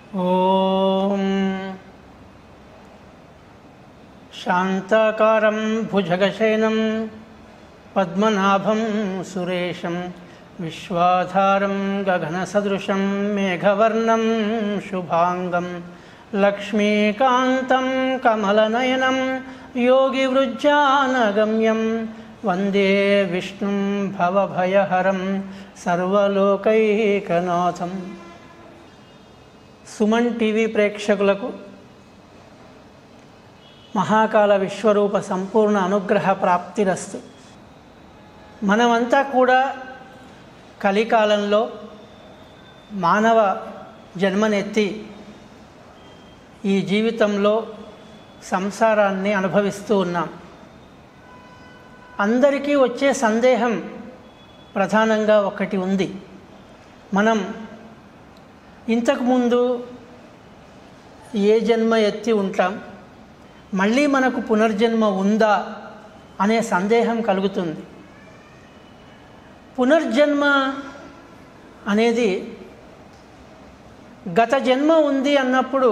ॐ शान्ताकारं भुजगशयनं पद्मनाभं सुरेशं विश्वाधारं गगनसदृशं मेघवर्णं शुभाङ्गं लक्ष्मीकान्तं कमलनयनं योगिवृज्जानगम्यं वन्दे विष्णुं भवभयहरं सर्वलोकैकनाथम् సుమన్ టీవీ ప్రేక్షకులకు మహాకాల విశ్వరూప సంపూర్ణ అనుగ్రహ ప్రాప్తిరస్తు మనమంతా కూడా కలికాలంలో మానవ జన్మనెత్తి ఈ జీవితంలో సంసారాన్ని అనుభవిస్తూ ఉన్నాం అందరికీ వచ్చే సందేహం ప్రధానంగా ఒకటి ఉంది మనం ఇంతకుముందు ఏ జన్మ ఎత్తి ఉంటాం మళ్ళీ మనకు పునర్జన్మ ఉందా అనే సందేహం కలుగుతుంది పునర్జన్మ అనేది గత జన్మ ఉంది అన్నప్పుడు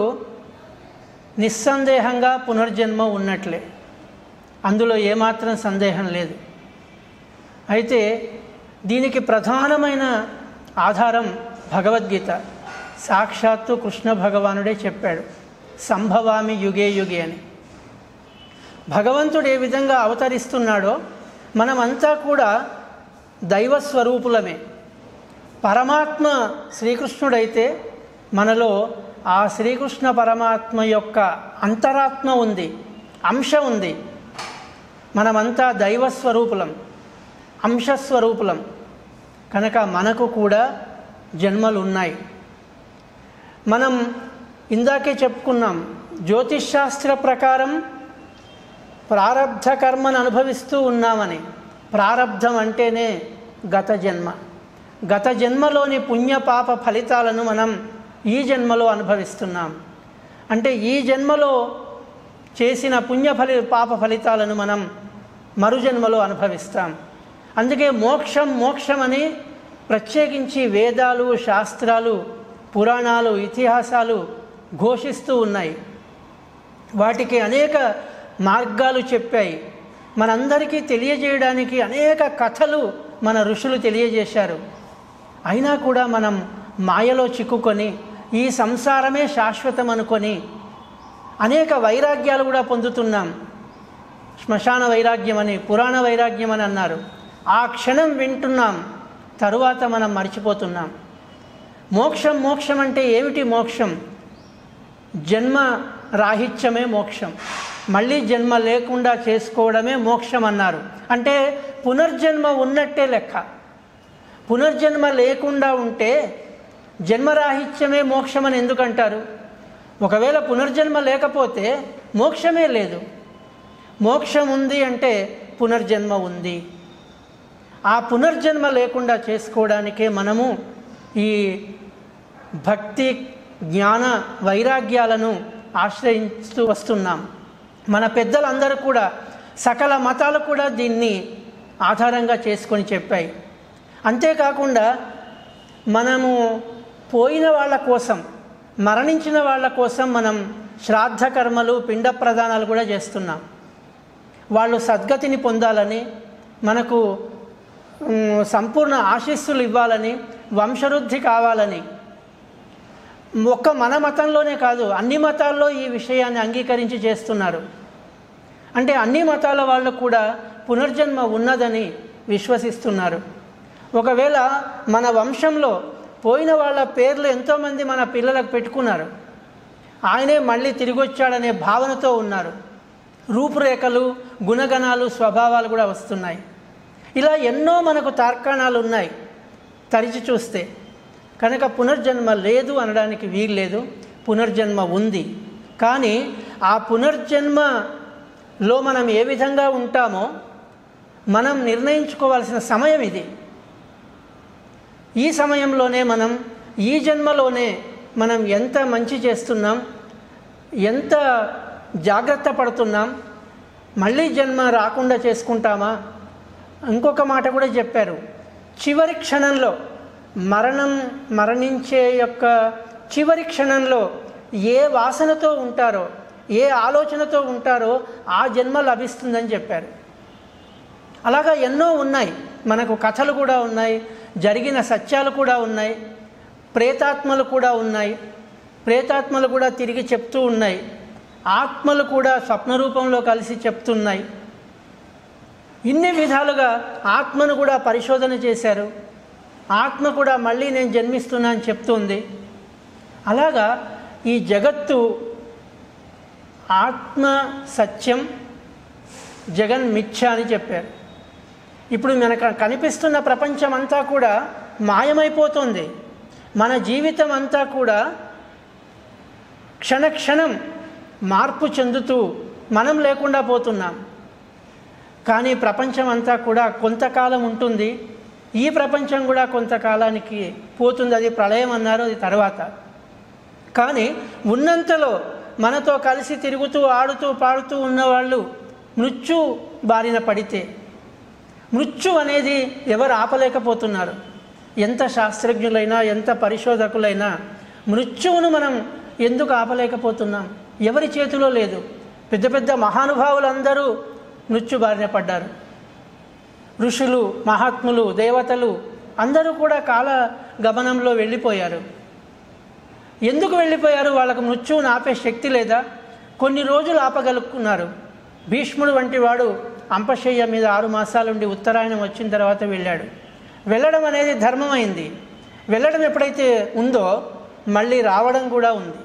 నిస్సందేహంగా పునర్జన్మ ఉన్నట్లే అందులో ఏమాత్రం సందేహం లేదు అయితే దీనికి ప్రధానమైన ఆధారం భగవద్గీత సాక్షాత్తు కృష్ణ భగవానుడే చెప్పాడు సంభవామి యుగే యుగే అని భగవంతుడు ఏ విధంగా అవతరిస్తున్నాడో మనమంతా కూడా దైవస్వరూపులమే పరమాత్మ శ్రీకృష్ణుడైతే మనలో ఆ శ్రీకృష్ణ పరమాత్మ యొక్క అంతరాత్మ ఉంది అంశ ఉంది మనమంతా దైవస్వరూపులం అంశస్వరూపులం కనుక మనకు కూడా జన్మలు ఉన్నాయి మనం ఇందాకే చెప్పుకున్నాం జ్యోతిష్ శాస్త్ర ప్రకారం ప్రారబ్ధ కర్మను అనుభవిస్తూ ఉన్నామని ప్రారబ్ధం అంటేనే గత జన్మ గత జన్మలోని పుణ్య పాప ఫలితాలను మనం ఈ జన్మలో అనుభవిస్తున్నాం అంటే ఈ జన్మలో చేసిన పుణ్య ఫలి పాప ఫలితాలను మనం మరు జన్మలో అనుభవిస్తాం అందుకే మోక్షం మోక్షం అని ప్రత్యేకించి వేదాలు శాస్త్రాలు పురాణాలు ఇతిహాసాలు ఘోషిస్తూ ఉన్నాయి వాటికి అనేక మార్గాలు చెప్పాయి మనందరికీ తెలియజేయడానికి అనేక కథలు మన ఋషులు తెలియజేశారు అయినా కూడా మనం మాయలో చిక్కుకొని ఈ సంసారమే శాశ్వతం అనుకొని అనేక వైరాగ్యాలు కూడా పొందుతున్నాం శ్మశాన వైరాగ్యం అని పురాణ వైరాగ్యం అని అన్నారు ఆ క్షణం వింటున్నాం తరువాత మనం మర్చిపోతున్నాం మోక్షం మోక్షం అంటే ఏమిటి మోక్షం జన్మ రాహిత్యమే మోక్షం మళ్ళీ జన్మ లేకుండా చేసుకోవడమే మోక్షం అన్నారు అంటే పునర్జన్మ ఉన్నట్టే లెక్క పునర్జన్మ లేకుండా ఉంటే జన్మరాహిత్యమే మోక్షం అని ఎందుకంటారు ఒకవేళ పునర్జన్మ లేకపోతే మోక్షమే లేదు మోక్షం ఉంది అంటే పునర్జన్మ ఉంది ఆ పునర్జన్మ లేకుండా చేసుకోవడానికే మనము ఈ భక్తి జ్ఞాన వైరాగ్యాలను ఆశ్రయిస్తూ వస్తున్నాం మన పెద్దలందరూ కూడా సకల మతాలు కూడా దీన్ని ఆధారంగా చేసుకొని చెప్పాయి అంతేకాకుండా మనము పోయిన వాళ్ళ కోసం మరణించిన వాళ్ళ కోసం మనం శ్రాద్ధ కర్మలు పిండ ప్రదానాలు కూడా చేస్తున్నాం వాళ్ళు సద్గతిని పొందాలని మనకు ఉమ్, సంపూర్ణ ఆశీస్సులు ఇవ్వాలని వంశవృద్ధి కావాలని ఒక్క మన మతంలోనే కాదు అన్ని మతాల్లో ఈ విషయాన్ని అంగీకరించి చేస్తున్నారు అంటే అన్ని మతాల వాళ్ళు కూడా పునర్జన్మ ఉన్నదని విశ్వసిస్తున్నారు ఒకవేళ మన వంశంలో పోయిన వాళ్ళ పేర్లు ఎంతోమంది మన పిల్లలకు పెట్టుకున్నారు ఆయనే మళ్ళీ తిరిగి వచ్చాడనే భావనతో ఉన్నారు రూపురేఖలు గుణగణాలు స్వభావాలు కూడా వస్తున్నాయి ఇలా ఎన్నో మనకు తార్కాణాలు ఉన్నాయి తరిచి చూస్తే కనుక పునర్జన్మ లేదు అనడానికి వీల్లేదు పునర్జన్మ ఉంది కానీ ఆ పునర్జన్మలో మనం ఏ విధంగా ఉంటామో మనం నిర్ణయించుకోవాల్సిన సమయం ఇది ఈ సమయంలోనే మనం ఈ జన్మలోనే మనం ఎంత మంచి చేస్తున్నాం ఎంత జాగ్రత్త పడుతున్నాం మళ్ళీ జన్మ రాకుండా చేసుకుంటామా ఇంకొక మాట కూడా చెప్పారు చివరి క్షణంలో మరణం మరణించే యొక్క చివరి క్షణంలో ఏ వాసనతో ఉంటారో ఏ ఆలోచనతో ఉంటారో ఆ జన్మ లభిస్తుందని చెప్పారు అలాగా ఎన్నో ఉన్నాయి మనకు కథలు కూడా ఉన్నాయి జరిగిన సత్యాలు కూడా ఉన్నాయి ప్రేతాత్మలు కూడా ఉన్నాయి ప్రేతాత్మలు కూడా తిరిగి చెప్తూ ఉన్నాయి ఆత్మలు కూడా స్వప్న రూపంలో కలిసి చెప్తున్నాయి ఇన్ని విధాలుగా ఆత్మను కూడా పరిశోధన చేశారు ఆత్మ కూడా మళ్ళీ నేను జన్మిస్తున్నా అని చెప్తుంది అలాగా ఈ జగత్తు ఆత్మ సత్యం జగన్ మిథ్య అని చెప్పారు ఇప్పుడు మనకు కనిపిస్తున్న ప్రపంచం అంతా కూడా మాయమైపోతుంది మన జీవితం అంతా కూడా క్షణక్షణం మార్పు చెందుతూ మనం లేకుండా పోతున్నాం కానీ ప్రపంచం అంతా కూడా కొంతకాలం ఉంటుంది ఈ ప్రపంచం కూడా కొంతకాలానికి పోతుంది అది ప్రళయం అన్నారు అది తర్వాత కానీ ఉన్నంతలో మనతో కలిసి తిరుగుతూ ఆడుతూ పాడుతూ ఉన్నవాళ్ళు మృత్యు బారిన పడితే మృత్యు అనేది ఎవరు ఆపలేకపోతున్నారు ఎంత శాస్త్రజ్ఞులైనా ఎంత పరిశోధకులైనా మృత్యువును మనం ఎందుకు ఆపలేకపోతున్నాం ఎవరి చేతిలో లేదు పెద్ద పెద్ద మహానుభావులందరూ మృత్యు బారిన పడ్డారు ఋషులు మహాత్ములు దేవతలు అందరూ కూడా కాల గమనంలో వెళ్ళిపోయారు ఎందుకు వెళ్ళిపోయారు వాళ్ళకు మృత్యువును ఆపే శక్తి లేదా కొన్ని రోజులు ఆపగలుగుతున్నారు భీష్ముడు వంటి వాడు అంపశయ్య మీద ఆరు మాసాలుండి ఉత్తరాయణం వచ్చిన తర్వాత వెళ్ళాడు వెళ్ళడం అనేది ధర్మమైంది వెళ్ళడం ఎప్పుడైతే ఉందో మళ్ళీ రావడం కూడా ఉంది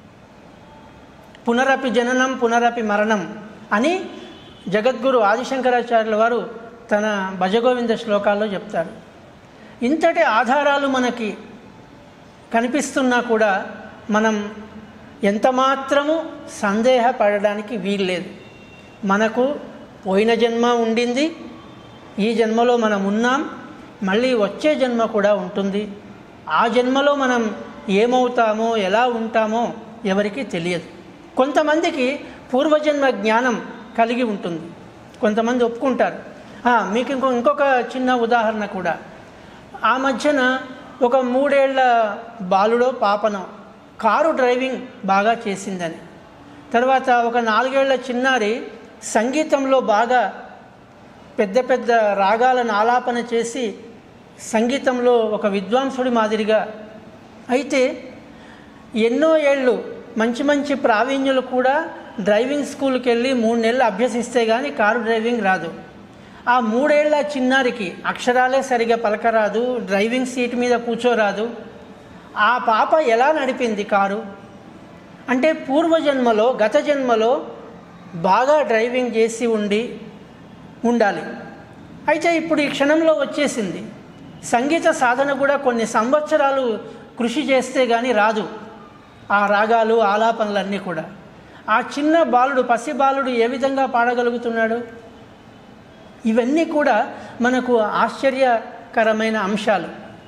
పునరపి జననం పునరపి మరణం అని జగద్గురు ఆదిశంకరాచార్యుల వారు తన భజగోవింద శ్లోకాల్లో చెప్తారు ఇంతటి ఆధారాలు మనకి కనిపిస్తున్నా కూడా మనం ఎంత మాత్రము సందేహపడడానికి వీల్లేదు మనకు పోయిన జన్మ ఉండింది ఈ జన్మలో మనం ఉన్నాం మళ్ళీ వచ్చే జన్మ కూడా ఉంటుంది ఆ జన్మలో మనం ఏమవుతామో ఎలా ఉంటామో ఎవరికి తెలియదు కొంతమందికి పూర్వజన్మ జ్ఞానం కలిగి ఉంటుంది కొంతమంది ఒప్పుకుంటారు ఆ, మీకు ఇంకో ఇంకొక చిన్న ఉదాహరణ కూడా ఆ మధ్యన ఒక మూడేళ్ల బాలుడో పాపనో కారు డ్రైవింగ్ బాగా చేసిందని తర్వాత ఒక నాలుగేళ్ల చిన్నారి సంగీతంలో బాగా పెద్ద పెద్ద రాగాలను ఆలాపన చేసి సంగీతంలో ఒక విద్వాంసుడి మాదిరిగా అయితే ఎన్నో ఏళ్ళు మంచి మంచి ప్రావీణ్యులు కూడా డ్రైవింగ్ స్కూల్కి వెళ్ళి మూడు నెలలు అభ్యసిస్తే కానీ కారు డ్రైవింగ్ రాదు ఆ మూడేళ్ల చిన్నారికి అక్షరాలే సరిగా పలకరాదు డ్రైవింగ్ సీట్ మీద కూర్చోరాదు ఆ పాప ఎలా నడిపింది కారు అంటే పూర్వజన్మలో గత జన్మలో బాగా డ్రైవింగ్ చేసి ఉండి ఉండాలి అయితే ఇప్పుడు ఈ క్షణంలో వచ్చేసింది సంగీత సాధన కూడా కొన్ని సంవత్సరాలు కృషి చేస్తే కానీ రాదు ఆ రాగాలు ఆలాపనలన్నీ కూడా ఆ చిన్న బాలుడు పసి బాలుడు ఏ విధంగా పాడగలుగుతున్నాడు ఇవన్నీ కూడా మనకు ఆశ్చర్యకరమైన అంశాలు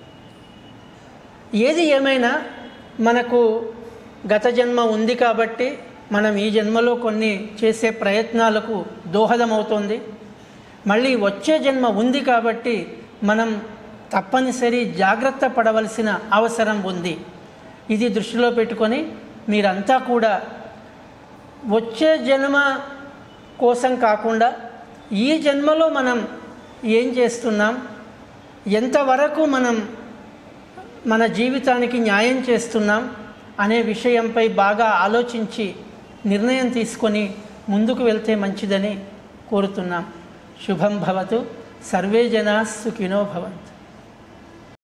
ఏది ఏమైనా మనకు గత జన్మ ఉంది కాబట్టి మనం ఈ జన్మలో కొన్ని చేసే ప్రయత్నాలకు దోహదమవుతోంది మళ్ళీ వచ్చే జన్మ ఉంది కాబట్టి మనం తప్పనిసరి జాగ్రత్త పడవలసిన అవసరం ఉంది ఇది దృష్టిలో పెట్టుకొని మీరంతా కూడా వచ్చే జన్మ కోసం కాకుండా ఈ జన్మలో మనం ఏం చేస్తున్నాం ఎంతవరకు మనం మన జీవితానికి న్యాయం చేస్తున్నాం అనే విషయంపై బాగా ఆలోచించి నిర్ణయం తీసుకొని ముందుకు వెళ్తే మంచిదని కోరుతున్నాం శుభం భవతు సర్వే జనా సుఖినో భవంతు